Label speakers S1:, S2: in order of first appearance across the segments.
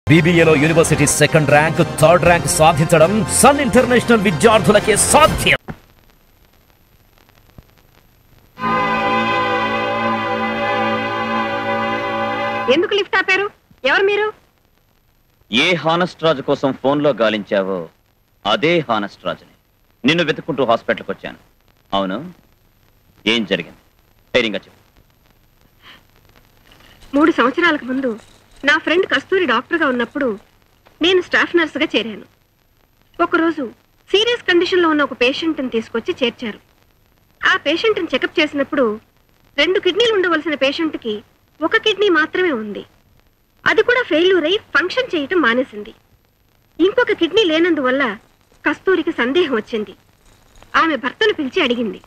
S1: బీబీఏలో university second rank third rank సాధించడం Sun international విద్యార్థులకే సాధ్యం
S2: ఎందుకు లిఫ్ట్ ఆపారు ఎవరు మీరు
S3: ఏ హానెస్ట్ రాజు కోసం ఫోన్లో గాలించావో అదే హానెస్ట్ రాజుని నిన్ను వెతుక్కుంటూ హాస్పిటల్కి వచ్చాను అవును ఏం జరిగింది ధైర్యంగా చెప్పు
S2: మూడు సంవత్సరాలకు ముందు నా ఫ్రెండ్ కస్తూరి డాక్టర్గా ఉన్నప్పుడు నేను స్టాఫ్ నర్సుగా చేరాను ఒకరోజు సీరియస్ కండిషన్లో ఉన్న ఒక పేషెంట్ని తీసుకొచ్చి చేర్చారు ఆ పేషెంట్ని చెకప్ చేసినప్పుడు రెండు కిడ్నీలు ఉండవలసిన పేషెంట్కి ఒక కిడ్నీ మాత్రమే ఉంది అది కూడా ఫెయిల్యూర్ అయి ఫంక్షన్ చేయటం మానేసింది ఇంకొక కిడ్నీ లేనందువల్ల కస్తూరికి సందేహం వచ్చింది ఆమె భర్తను పిలిచి అడిగింది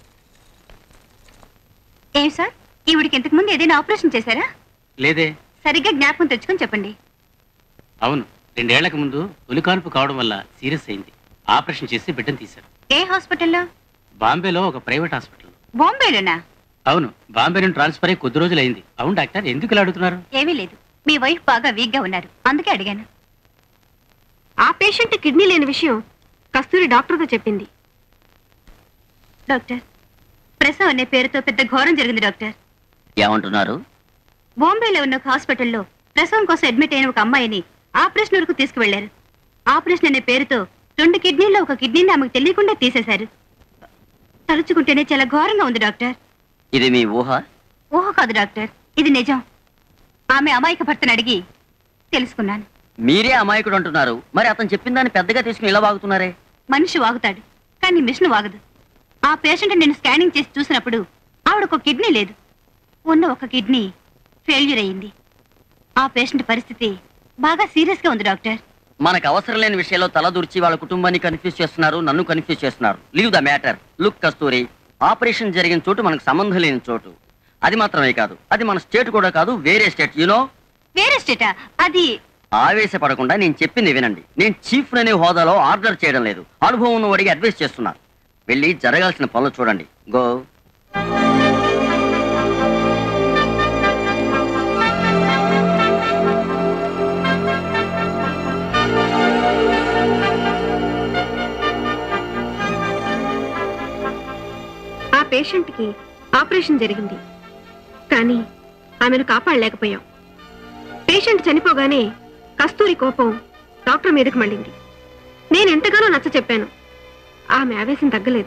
S4: ఏం సార్ ఈవిడికి ఇంతకు ముందు ఏదైనా ఆపరేషన్ చేశారా
S5: లేదే
S4: సరిగ్గా జ్ఞాపకం తెచ్చుకొని చెప్పండి
S5: అవును రెండేళ్లకు ముందు తొలికాన్పు కావడం వల్ల సీరియస్ అయింది ఆపరేషన్ చేసి బిడ్డను తీశారు
S4: ఏ హాస్పిటల్లో
S5: బాంబేలో ఒక ప్రైవేట్ హాస్పిటల్
S4: బాంబేలోనా
S5: అవును బాంబే నుండి ట్రాన్స్ఫర్ అయ్యి కొద్ది రోజులు అయింది అవును డాక్టర్ ఎందుకు ఇలా అడుగుతున్నారు
S4: ఏమీ లేదు మీ వైఫ్ బాగా వీక్ గా ఉన్నారు అందుకే అడిగాను
S2: ఆ పేషెంట్ కిడ్నీ లేని విషయం కస్తూరి డాక్టర్తో చెప్పింది
S4: డాక్టర్ ప్రసవ్ అనే పేరుతో పెద్ద ఘోరం జరిగింది డాక్టర్
S3: ఏమంటున్నారు
S4: బాంబేలో ఉన్న ఒక హాస్పిటల్లో ప్రసవం కోసం అడ్మిట్ అయిన ఒక అమ్మాయిని ఆపరేషన్ వరకు తీసుకువెళ్లారు ఆపరేషన్ అనే పేరుతో రెండు కిడ్నీల్లో ఒక కిడ్నీని ఆమెకు తెలియకుండా తీసేశారు తలుచుకుంటేనే చాలా ఘోరంగా ఉంది డాక్టర్
S3: ఇది మీ ఊహ
S4: ఊహ కాదు డాక్టర్ ఇది నిజం ఆమె అమాయక భర్తను అడిగి తెలుసుకున్నాను
S6: మీరే అమాయకుడు అంటున్నారు మరి అతను చెప్పిన దాన్ని పెద్దగా తీసుకుని ఇలా వాగుతున్నారే
S4: మనిషి వాగుతాడు కానీ మిషన్ వాగదు ఆ పేషెంట్ నేను స్కానింగ్ చేసి చూసినప్పుడు ఆవిడకు ఒక కిడ్నీ లేదు ఉన్న ఒక కిడ్నీ ఫెయిల్యూర్ అయింది ఆ పేషెంట్ పరిస్థితి బాగా సీరియస్ గా ఉంది డాక్టర్
S6: మనకు అవసరం లేని విషయంలో తలదూర్చి వాళ్ళ కుటుంబాన్ని కన్ఫ్యూజ్ చేస్తున్నారు నన్ను కన్ఫ్యూజ్ చేస్తున్నారు leave the matter look Kasturi operation జరిగిన చోటు మనకు సంబంధం లేని చోటు అది మాత్రమే కాదు అది మన స్టేట్ కూడా కాదు వేరే స్టేట్ యూనో
S4: వేరే స్టేటా అది
S6: ఆవేశపడకుండా నేను చెప్పింది వినండి నేను చీఫ్ అనే హోదాలో ఆర్డర్ చేయడం లేదు అనుభవం ఉన్న వాడికి అడ్వైస్ చేస్తున్నా వెళ్ళి జరగాల్సిన పనులు చూడండి గో
S2: ఆ పేషెంట్కి ఆపరేషన్ జరిగింది కానీ ఆమెను కాపాడలేకపోయాం పేషెంట్ చనిపోగానే కస్తూరి కోపం డాక్టర్ మీదకి మళ్ళింది నేను ఎంతగానో నచ్చ చెప్పాను ఆమె ఆవేశం తగ్గలేదు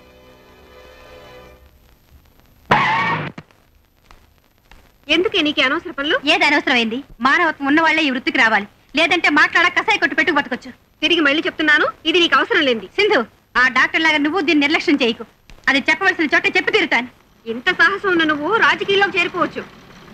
S2: ఎందుకే నీకు ఈ అనవసర పనులు
S4: ఏది అనవసరమైంది మానవత్వం ఉన్న వాళ్ళే ఈ వృత్తికి రావాలి లేదంటే మాట్లాడ కసాయి కొట్టు పెట్టు బతకొచ్చు
S2: తిరిగి మళ్ళీ చెప్తున్నాను ఇది నీకు అవసరం లేంది
S4: సింధు ఆ డాక్టర్ లాగా నువ్వు దీన్ని నిర్లక్ష్యం చేయకు అది చెప్పవలసిన చోట చెప్పి తీరుతాను
S2: ఇంత సాహసం ఉన్న నువ్వు రాజకీయాల్లోకి చేరుకోవచ్చు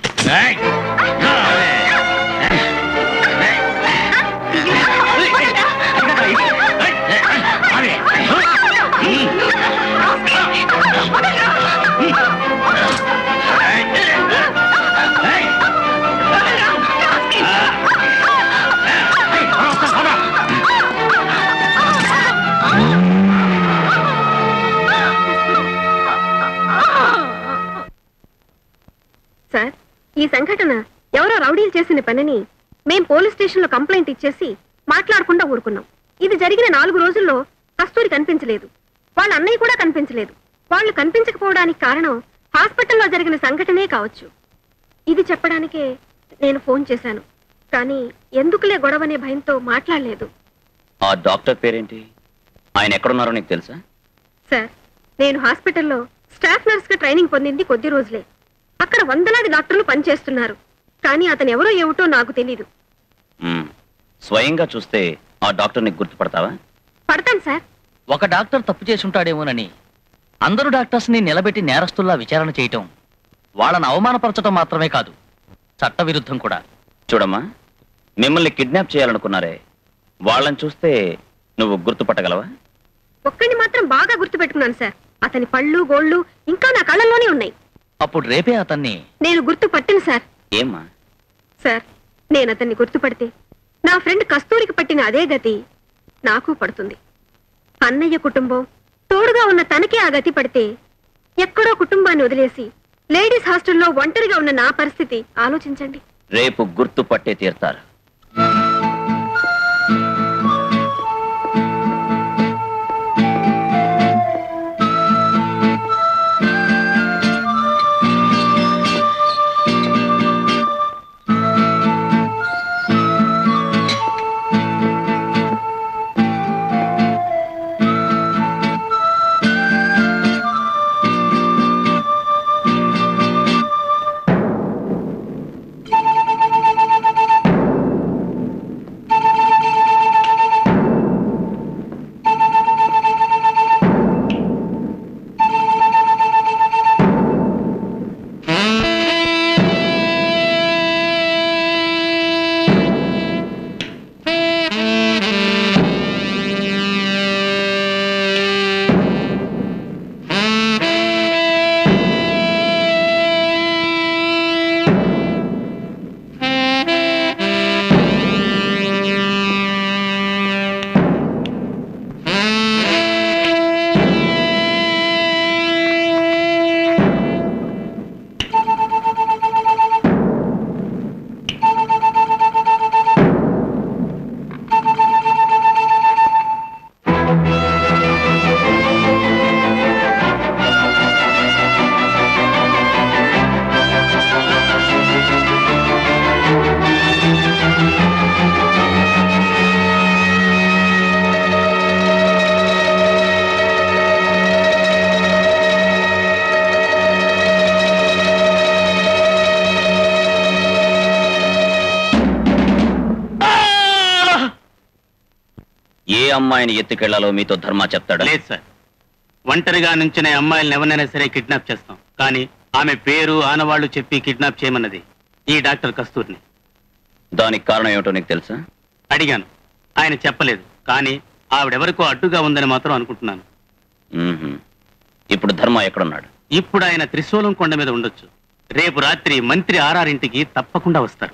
S2: సార్ ఈ సంఘటన ఎవరో రౌడీలు చేసిన పనిని మేం పోలీస్ స్టేషన్ లో కంప్లైంట్ ఇచ్చేసి మాట్లాడకుండా ఊరుకున్నాం ఇది జరిగిన నాలుగు రోజుల్లో కస్తూరి కనిపించలేదు వాళ్ళ అన్నయ్య కూడా కనిపించలేదు వాళ్ళు కనిపించకపోవడానికి కారణం హాస్పిటల్లో జరిగిన సంఘటనే కావచ్చు ఇది చెప్పడానికే నేను ఫోన్ చేశాను కానీ ఎందుకులే గొడవనే భయంతో మాట్లాడలేదు
S3: ఆ డాక్టర్ పేరేంటి ఆయన ఎక్కడున్నారో నీకు తెలుసా
S2: సార్ నేను హాస్పిటల్లో స్టాఫ్ నర్స్ గా ట్రైనింగ్ పొందింది కొద్ది రోజులే అక్కడ వందలాది డాక్టర్లు పనిచేస్తున్నారు కానీ అతను ఎవరో ఏమిటో నాకు తెలీదు
S3: మ్మ్. స్వయంగా చూస్తే ఆ డాక్టర్ నీకు గుర్తుపడతావా
S2: పడతాను సార్
S7: ఒక డాక్టర్ తప్పు చేసి ఉంటాడేమోనని అందరూ డాక్టర్స్ ని నిలబెట్టి నేరస్తుల్లా విచారణ చేయటం వాళ్ళని అవమానపరచడం మాత్రమే కాదు చట్ట విరుద్ధం కూడా
S3: చూడమ్మా మిమ్మల్ని కిడ్నాప్ చేయాలనుకున్నారే వాళ్ళని చూస్తే నువ్వు గుర్తుపట్టగలవా
S2: ఒక్కడిని మాత్రం బాగా గుర్తుపెట్టుకున్నాను సార్ అతని పళ్ళు గోళ్ళు ఇంకా నా కళ్ళల్లోనే ఉన్నాయి
S7: అప్పుడు రేపే అతన్ని
S2: నేను గుర్తుపట్టిన సార్
S3: ఏమ్మా
S2: సార్ నేను అతన్ని గుర్తుపడితే నా ఫ్రెండ్ కస్తూరికి పట్టిన అదే గతి నాకు పడుతుంది అన్నయ్య కుటుంబం తోడుగా ఉన్న తనకే ఆ గతి పడితే ఎక్కడో కుటుంబాన్ని వదిలేసి లేడీస్ హాస్టల్లో ఒంటరిగా ఉన్న నా పరిస్థితి ఆలోచించండి
S3: రేపు గుర్తుపట్టే తీరుతారు ఏ అమ్మాయిని ఎత్తుకెళ్లాలో మీతో ధర్మ చెప్తాడా
S5: లేదు సార్ ఒంటరిగా నుంచిన అమ్మాయిలను ఎవరినైనా సరే కిడ్నాప్ చేస్తాం కానీ ఆమె పేరు ఆనవాళ్లు చెప్పి కిడ్నాప్ చేయమన్నది ఈ డాక్టర్ కస్తూర్ని
S3: దానికి కారణం ఏమిటో నీకు తెలుసా
S5: అడిగాను ఆయన చెప్పలేదు కానీ ఆవిడెవరికో అడ్డుగా ఉందని మాత్రం అనుకుంటున్నాను
S3: మ్మ్హ్మ్. ఇప్పుడు ధర్మ ఎక్కడున్నాడు
S5: ఇప్పుడు ఆయన త్రిశూలం కొండ మీద ఉండొచ్చు రేపు రాత్రి మంత్రి ఆరారింటికి తప్పకుండా వస్తారు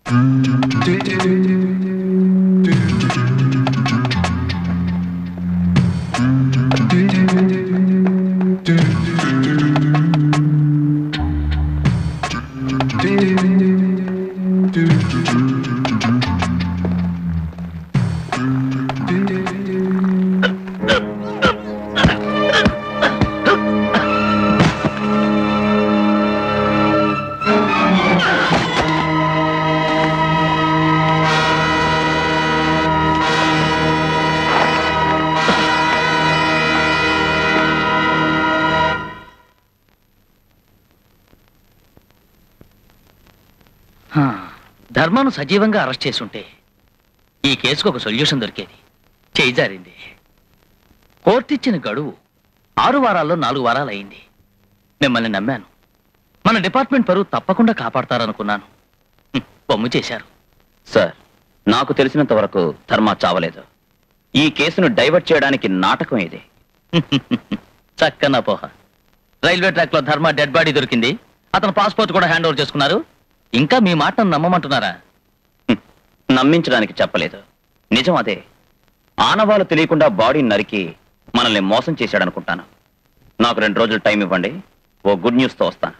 S7: హా, ధర్మను సజీవంగా అరెస్ట్ చేసుంటే ఈ కేసుకు ఒక సొల్యూషన్ దొరికేది చేయి జారింది కోర్టు ఇచ్చిన గడువు ఆరు వారాల్లో నాలుగు వారాలు అయింది మిమ్మల్ని నమ్మాను మన డిపార్ట్మెంట్ పరువు తప్పకుండా కాపాడతారనుకున్నాను హ్మ్, బొమ్ము చేశారు
S3: సార్ నాకు తెలిసినంత వరకు ధర్మ చావలేదు ఈ కేసును డైవర్ట్ చేయడానికి నాటకం ఇది
S7: చక్కన పోహ రైల్వే ట్రాక్ లో ధర్మ డెడ్ బాడీ దొరికింది అతను పాస్పోర్ట్ కూడా హ్యాండ్ ఓవర్ చేసుకున్నారు ఇంకా మీ మాటను నమ్మమంటున్నారా
S3: హ్మ్. నమ్మించడానికి చెప్పలేదు నిజం అదే ఆనవాళ్ళు తెలియకుండా బాడీ నరికి మనల్ని మోసం చేశాడనుకుంటాను నాకు రెండు రోజులు టైం ఇవ్వండి ఓ గుడ్ న్యూస్తో వస్తాను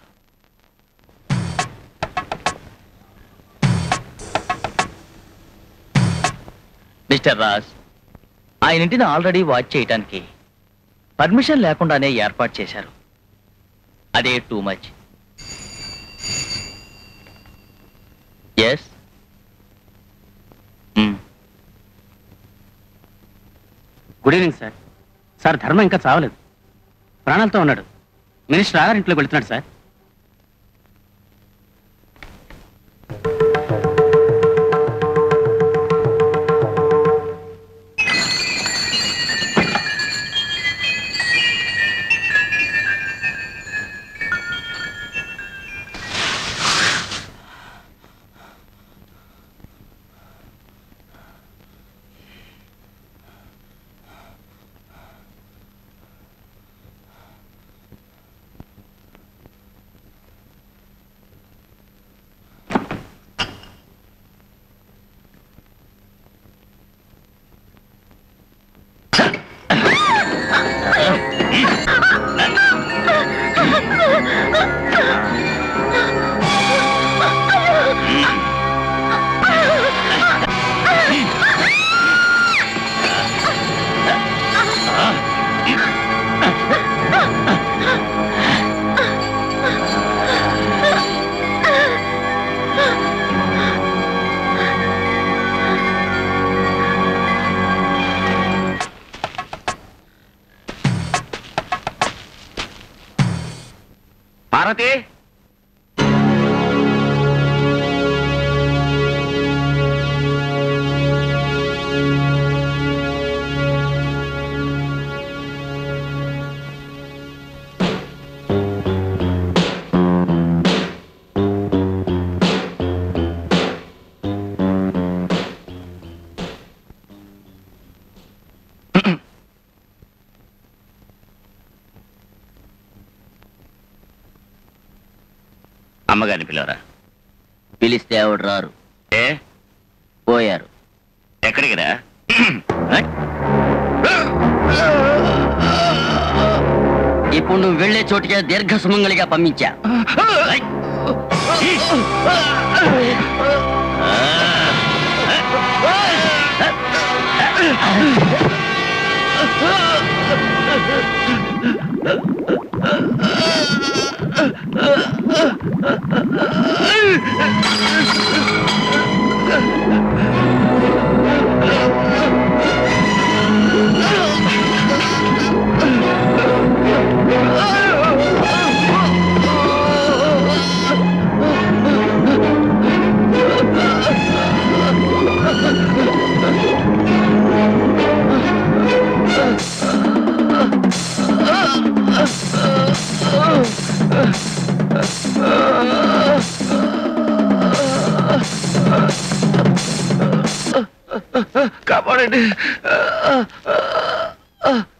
S7: మిస్టర్ రాజ్ ఆయన ఇంటిని ఆల్రెడీ వాచ్ చేయటానికి పర్మిషన్ లేకుండానే ఏర్పాటు చేశారు అదే too much yes
S5: good evening sir sir Dharma ఇంకా చావలేదు ప్రాణాలతో ఉన్నాడు మినిస్టర్ ఆగారింట్లోకి వెళ్తున్నాడు సార్
S3: పార్వతి అమ్మగారిని పిలవరా
S6: పిలిస్తే ఆవిడ రారు
S3: ఏ
S6: పోయారు
S3: ఎక్కడికి రా
S6: ఇప్పుడు నువ్వు వెళ్లే చోటికే దీర్ఘ సుమంగళిగా పంపించా
S3: ఆ
S8: కాపాడండి